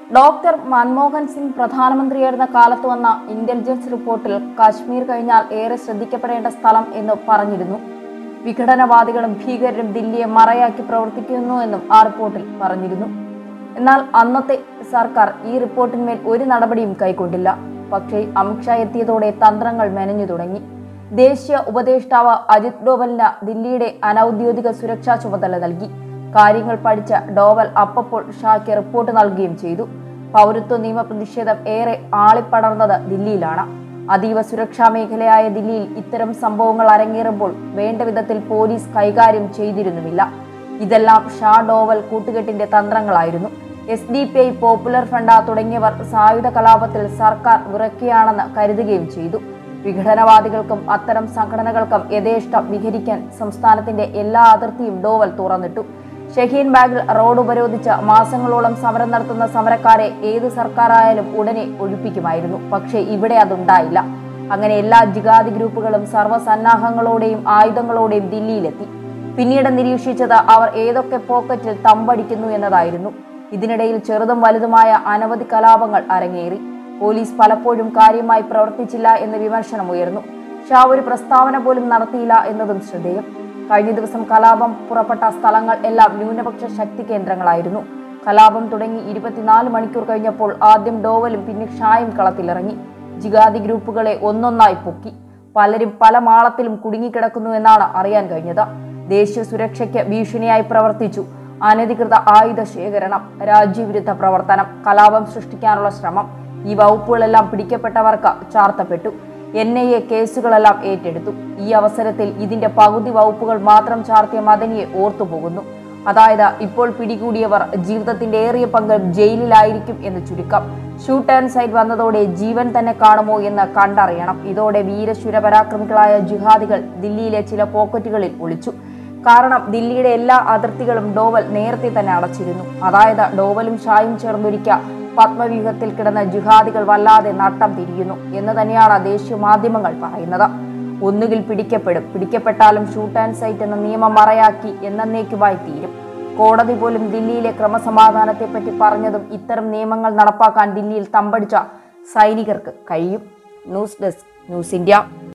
doctor Manmohan Singh പ്രധാനമന്ത്രിയായിരുന്ന കാലത്ത് വന്ന ഇന്റലിജൻസ് റിപ്പോർട്ടിൽ കാശ്മീർ കഴിഞ്ഞാൽ ഏറെ ശ്രദ്ധിക്കപ്പെടേണ്ട സ്ഥലം എന്ന് പറഞ്ഞിരുന്നു വിഘടനവാദികളും ഭീകരരും ദില്ലിയെ മറയാക്കി പ്രവർത്തിക്കുന്നു എന്നും ആ റിപ്പോർട്ടിൽ പറഞ്ഞിരുന്നു എന്നാൽ അന്നത്തെ സർക്കാർ ഈ റിപ്പോർട്ടിന്മേൽ ഒരു നടപടിയും കൈക്കൊണ്ടില്ല പക്ഷേ അമിത്ഷാ എത്തിയതോടെ തന്ത്രങ്ങൾ മെനഞ്ഞു തുടങ്ങി ദേശീയ ഉപദേഷ്ടാവ് അജിത് ഡോവലിന് ദില്ലിയുടെ അനൌദ്യോഗിക സുരക്ഷാ ചുമതല നൽകി കാര്യങ്ങൾ പഠിച്ച ഡോവൽ അപ്പപ്പോൾ ഷായ്ക്ക് റിപ്പോർട്ട് നൽകുകയും ചെയ്തു പൗരത്വ നിയമ പ്രതിഷേധം ഏറെ ആളിപ്പടർന്നത് ദില്ലിയിലാണ് അതീവ സുരക്ഷാ മേഖലയായ ദില്ലിയിൽ ഇത്തരം സംഭവങ്ങൾ അരങ്ങേറുമ്പോൾ വേണ്ട വിധത്തിൽ പോലീസ് കൈകാര്യം ചെയ്തിരുന്നുമില്ല ഇതെല്ലാം ഷാ ഡോവൽ കൂട്ടുകെട്ടിന്റെ തന്ത്രങ്ങളായിരുന്നു S D P I popular front തുടങ്ങിയവർ സായുധ കലാപത്തിൽ സർക്കാർ വിറക്കുകയാണെന്ന് കരുതുകയും ചെയ്തു വിഘടനവാദികൾക്കും അത്തരം സംഘടനകൾക്കും യഥേഷ്ടം വിഹരിക്കാൻ സംസ്ഥാനത്തിന്റെ എല്ലാ അതിർത്തിയും ഡോവൽ തുറന്നിട്ടു ഷഹീൻ ബാഗിൽ റോഡ് ഉപരോധിച്ച് മാസങ്ങളോളം സമരം നടത്തുന്ന സമരക്കാരെ ഏത് സർക്കാരായാലും ഉടനെ ഒഴിപ്പിക്കുമായിരുന്നു പക്ഷേ ഇവിടെ അതുണ്ടായില്ല അങ്ങനെ എല്ലാ ജിഹാദി ഗ്രൂപ്പുകളും സർവ്വസന്നാഹങ്ങളോടെയും ആയുധങ്ങളോടെയും ദില്ലിയിലെത്തി പിന്നീട് നിരീക്ഷിച്ചത് അവർ ഏതൊക്കെ പോക്കറ്റിൽ തമ്പടിക്കുന്നു എന്നതായിരുന്നു ഇതിനിടയിൽ ചെറുതും വലുതുമായ അനവധി കലാപങ്ങൾ അരങ്ങേറി പോലീസ് പലപ്പോഴും കാര്യമായി പ്രവർത്തിച്ചില്ല എന്ന വിമർശനം ഉയർന്നു ഷാ ഒരു പ്രസ്താവന പോലും നടത്തിയില്ല എന്നതും ശ്രദ്ധേയം കഴിഞ്ഞ ദിവസം കലാപം പുറപ്പെട്ട സ്ഥലങ്ങൾ എല്ലാം ന്യൂനപക്ഷ ശക്തി കേന്ദ്രങ്ങളായിരുന്നു കലാപം തുടങ്ങി ഇരുപത്തിനാല് മണിക്കൂർ കഴിഞ്ഞപ്പോൾ ആദ്യം ഡോവലും പിന്നെ ഷായും കളത്തിലിറങ്ങി ജിഹാദി ഗ്രൂപ്പുകളെ ഒന്നൊന്നായി പൊക്കി പലരും പല മാളത്തിലും കുടുങ്ങിക്കിടക്കുന്നു എന്നാണ് അറിയാൻ കഴിഞ്ഞത് ദേശീയ സുരക്ഷയ്ക്ക് ഭീഷണിയായി പ്രവർത്തിച്ചു അനധികൃത ആയുധ ശേഖരണം രാജ്യവിരുദ്ധ പ്രവർത്തനം കലാപം സൃഷ്ടിക്കാനുള്ള ശ്രമം ഈ വകുപ്പുകളെല്ലാം പിടിക്കപ്പെട്ടവർക്ക് ചാർത്തപ്പെട്ടു എൻ ഐ എ കേസുകളെല്ലാം ഏറ്റെടുത്തു ഈ അവസരത്തിൽ ഇതിന്റെ പകുതി വകുപ്പുകൾ മാത്രം ചാർത്തിയ മദനിയെ ഓർത്തുപോകുന്നു അതായത് ഇപ്പോൾ പിടികൂടിയവർ ജീവിതത്തിന്റെ ഏറിയ പങ്ക് ജയിലിലായിരിക്കും എന്ന് ചുരുക്കം ഷൂട്ട് ആൻഡ് സൈഡ് വന്നതോടെ ജീവൻ തന്നെ കാണുമോ എന്ന് കണ്ടറിയണം ഇതോടെ വീരശൂരപരാക്രമികളായ ജിഹാദികൾ ദില്ലിയിലെ ചില പോക്കറ്റുകളിൽ ഒളിച്ചു കാരണം ദില്ലിയുടെ എല്ലാ അതിർത്തികളും ഡോവൽ നേരത്തെ തന്നെ അടച്ചിരുന്നു അതായത് ഡോവലും ഷായും ചേർന്നൊരുക്ക പത്മവ്യൂഹത്തിൽ കിടന്ന ജിഹാദികൾ വല്ലാതെ നട്ടം തിരിയുന്നു എന്ന് തന്നെയാണ് ദേശീയ മാധ്യമങ്ങൾ പറയുന്നത് ഒന്നുകിൽ പിടിക്കപ്പെടും പിടിക്കപ്പെട്ടാലും ഷൂട്ട് ആൻഡ് സൈറ്റ് എന്ന നിയമം മറയാക്കി എന്നേക്കുമായി തീരും കോടതി പോലും ദില്ലിയിലെ ക്രമസമാധാനത്തെപ്പറ്റി പറഞ്ഞതും ഇത്തരം നിയമങ്ങൾ നടപ്പാക്കാൻ ദില്ലിയിൽ തമ്പടിച്ച സൈനികർക്ക് കഴിയും ന്യൂസ് ഡെസ്ക് ന്യൂസ് ഇന്ത്യ